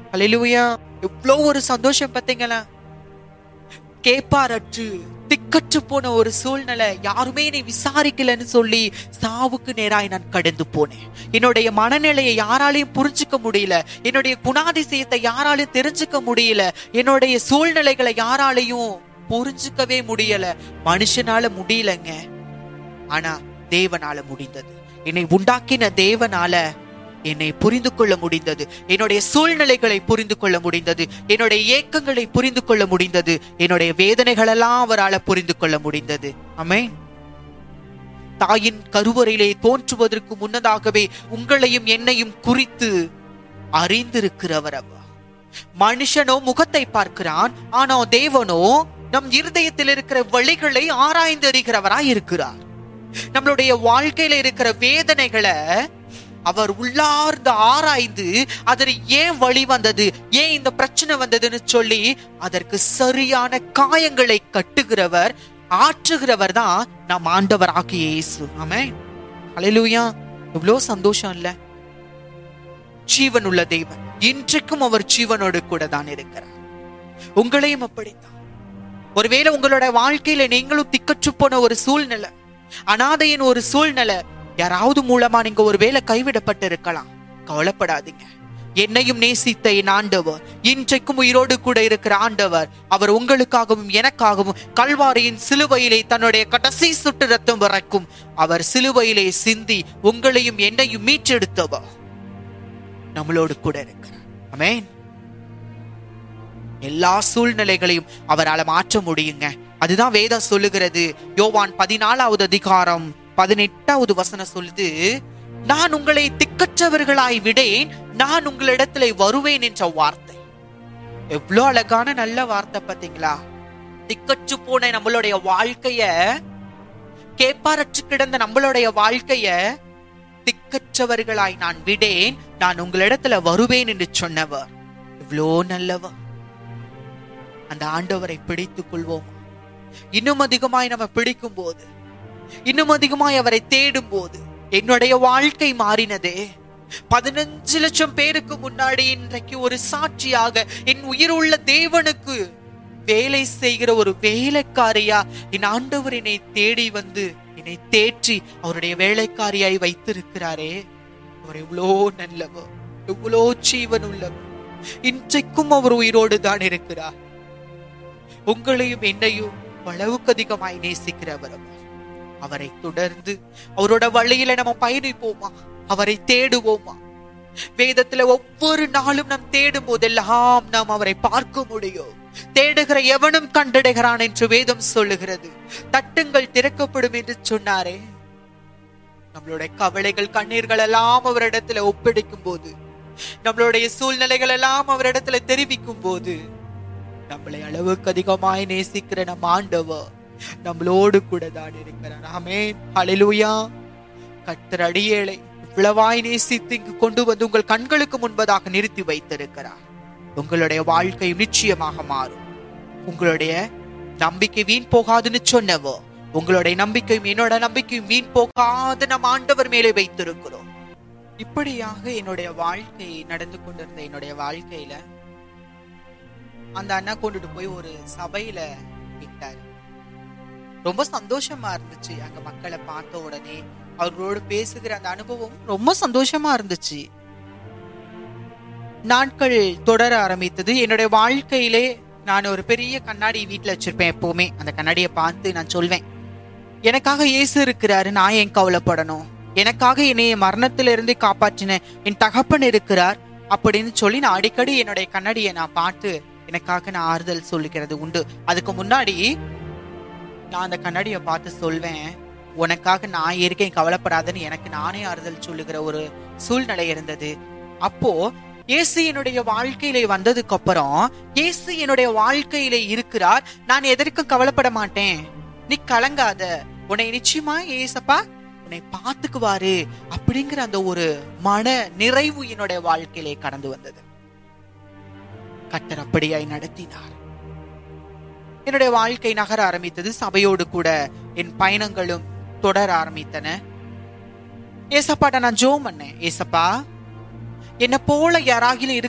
அல்லேலூயா எவ்வளோ ஒரு சந்தோஷம் பார்த்தீங்களா கேப்பாரற்று திக்கற்று போன ஒரு சூழ்நிலை யாருமே என்னை விசாரிக்கலன்னு சொல்லி சாவுக்கு நேராய் நான் கடந்து போனேன் என்னுடைய மனநிலையை யாராலையும் புரிஞ்சுக்க முடியல என்னுடைய குணாதிசயத்தை யாராலையும் தெரிஞ்சுக்க முடியல என்னுடைய சூழ்நிலைகளை யாராலையும் புரிஞ்சுக்கவே முடியல மனுஷனால முடியலங்க ஆனா தேவனால முடிந்தது என்னை உண்டாக்கின தேவனால என்னை புரிந்து கொள்ள முடிந்தது என்னுடைய சூழ்நிலைகளை புரிந்து கொள்ள முடிந்தது என்னுடைய ஏக்கங்களை புரிந்து கொள்ள முடிந்தது என்னுடைய வேதனைகளெல்லாம் அவரால் புரிந்து கொள்ள முடிந்தது ஆமென் தாயின் கருவறையிலே தோன்றுவதற்கு முன்னதாகவே உங்களையும் என்னையும் குறித்து அறிந்திருக்கிறவர் அவர் மனுஷனோ முகத்தை பார்க்கிறான் ஆனா தேவனோ நம் இருதயத்தில் இருக்கிற வழிகளை ஆராய்ந்து அறிகிறவராய் இருக்கிறார் நம்மளுடைய வாழ்க்கையில இருக்கிற வேதனைகளை அவர் உள்ளார்ந்து ஆராய்ந்து அதில் ஏன் வழி வந்தது ஏன் இந்த பிரச்சனை வந்ததுன்னு சொல்லி அதற்கு சரியான காயங்களை கட்டுகிறவர் ஆற்றுகிறவர் தான் நம் ஆண்டவர் ஆகிய இயேசு ஆமே அலையிலூயா இவ்வளோ சந்தோஷம் இல்ல ஜீவன் உள்ள தெய்வன் இன்றைக்கும் அவர் ஜீவனோடு கூட தான் இருக்கிறார் உங்களையும் அப்படித்தான் ஒருவேளை உங்களோட வாழ்க்கையில நீங்களும் திக்கற்று போன ஒரு சூழ்நிலை அனாதையின் ஒரு சூழ்நிலை யாராவது மூலமா நீங்க ஒருவேளை கைவிடப்பட்டு இருக்கலாம் கவலைப்படாதீங்க என்னையும் நேசித்த என் ஆண்டவர் இன்றைக்கும் உயிரோடு கூட இருக்கிற ஆண்டவர் அவர் உங்களுக்காகவும் எனக்காகவும் கல்வாரியின் சிலுவையிலே தன்னுடைய கடைசி சுட்டு ரத்தம் வரைக்கும் அவர் சிலுவையிலே சிந்தி உங்களையும் என்னையும் மீட்டெடுத்தவர் நம்மளோடு கூட இருக்கிறார் ஆமென் எல்லா சூழ்நிலைகளையும் அவரால் மாற்ற முடியுங்க அதுதான் வேதம் சொல்லுகிறது யோவான் பதினாலாவது அதிகாரம் பதினெட்டாவது வசனம் சொல்லுது நான் உங்களை திக்கற்றவர்களாய் விடேன் நான் உங்களிடத்துல வருவேன் என்ற வார்த்தை எவ்வளவு அழகான நல்ல வார்த்தை பாத்தீங்களா திக்கற்று போன நம்மளுடைய வாழ்க்கைய கேப்பாரற்று கிடந்த நம்மளுடைய வாழ்க்கைய திக்கற்றவர்களாய் நான் விடேன் நான் உங்களிடத்துல வருவேன் என்று சொன்னவர் இவ்வளோ நல்லவர் அந்த ஆண்டவரை பிடித்துக் கொள்வோம் இன்னும் அதிகமாய் நம்ம பிடிக்கும் போது இன்னும் அதிகமாய் அவரை தேடும் போது என்னுடைய வாழ்க்கை மாறினதே பதினஞ்சு லட்சம் பேருக்கு முன்னாடி இன்றைக்கு ஒரு சாட்சியாக என் உயிருள்ள தேவனுக்கு வேலை செய்கிற ஒரு வேலைக்காரியா என் ஆண்டவர் என்னை தேடி வந்து என்னை தேற்றி அவருடைய வேலைக்காரியாய் வைத்திருக்கிறாரே அவர் எவ்வளோ நல்லவர் எவ்வளோ ஜீவன் உள்ளவர் இன்றைக்கும் அவர் உயிரோடு தான் இருக்கிறார் உங்களையும் என்னையும் அளவுக்கு அதிகமாய் நேசிக்கிறவர் அவர் அவரை தொடர்ந்து அவரோட வழியில நம்ம பயணிப்போமா அவரை தேடுவோமா வேதத்துல ஒவ்வொரு நாளும் நாம் தேடும் போதெல்லாம் நாம் அவரை பார்க்க முடியும் தேடுகிற எவனும் கண்டடைகிறான் என்று வேதம் சொல்லுகிறது தட்டுங்கள் திறக்கப்படும் என்று சொன்னாரே நம்மளுடைய கவலைகள் கண்ணீர்கள் எல்லாம் அவரிடத்துல ஒப்படைக்கும் போது நம்மளுடைய சூழ்நிலைகள் எல்லாம் அவரிடத்துல தெரிவிக்கும் போது நம்மளை அளவுக்கு அதிகமாய் நேசிக்கிற நம் ஆண்டவர் நம்மளோடு கூட தான் இருக்கிறார் ஆமென் ஹalleluya கர்த்தர் அடியேளை இவ்வளவாய் நேசித்து இங்கு கொண்டு வந்து உங்கள் கண்களுக்கு முன்பதாக நிறுத்தி வைத்திருக்கிறார் உங்களுடைய வாழ்க்கை நிச்சயமாக மாறும் உங்களுடைய நம்பிக்கை வீண் போகாதுன்னு சொன்னவோ உங்களுடைய நம்பிக்கையும் என்னோட நம்பிக்கையும் வீண் போகாது நம் ஆண்டவர் மேலே வைத்திருக்கிறோம் இப்படியாக என்னுடைய வாழ்க்கை நடந்து கொண்டிருந்த என்னுடைய வாழ்க்கையில அந்த அண்ணா கொண்டுட்டு போய் ஒரு சபையில விட்டாரு ரொம்ப சந்தோஷமா இருந்துச்சு அங்க மக்களை பார்த்த உடனே அவர்களோடு பேசுகிற அந்த அனுபவம் ரொம்ப சந்தோஷமா இருந்துச்சு நாட்கள் தொடர ஆரம்பித்தது என்னுடைய வாழ்க்கையிலே நான் ஒரு பெரிய கண்ணாடி வீட்டுல வச்சிருப்பேன் எப்பவுமே அந்த கண்ணாடியை பார்த்து நான் சொல்வேன் எனக்காக இயேசு இருக்கிறாரு நான் ஏன் கவலைப்படணும் எனக்காக என்னைய மரணத்திலிருந்து காப்பாற்றின என் தகப்பன் இருக்கிறார் அப்படின்னு சொல்லி நான் அடிக்கடி என்னுடைய கண்ணாடியை நான் பார்த்து எனக்காக நான் ஆறுதல் சொல்லிக்கிறது உண்டு அதுக்கு முன்னாடி நான் அந்த கண்ணாடியை பார்த்து சொல்வேன் உனக்காக நான் இருக்கேன் கவலைப்படாதன்னு எனக்கு நானே ஆறுதல் சொல்லுகிற ஒரு சூழ்நிலை இருந்தது அப்போ இயேசு என்னுடைய வாழ்க்கையில வந்ததுக்கு அப்புறம் இயேசு என்னுடைய வாழ்க்கையில இருக்கிறார் நான் எதற்கும் கவலைப்பட மாட்டேன் நீ கலங்காத உன்னை நிச்சயமா ஏசப்பா உன்னை பார்த்துக்குவாரு அப்படிங்கிற அந்த ஒரு மன நிறைவு என்னுடைய வாழ்க்கையிலே கடந்து வந்தது கட்டர் அப்படியாய் நடத்தினார் என்னுடைய வாழ்க்கை நகர ஆரம்பித்தது சபையோடு கூட என் பயணங்களும் தொடர ஆரம்பித்தன ஏசப்பாட்ட நான் ஜோம் பண்ணேன் ஏசப்பா என்ன போல யாராகிலும்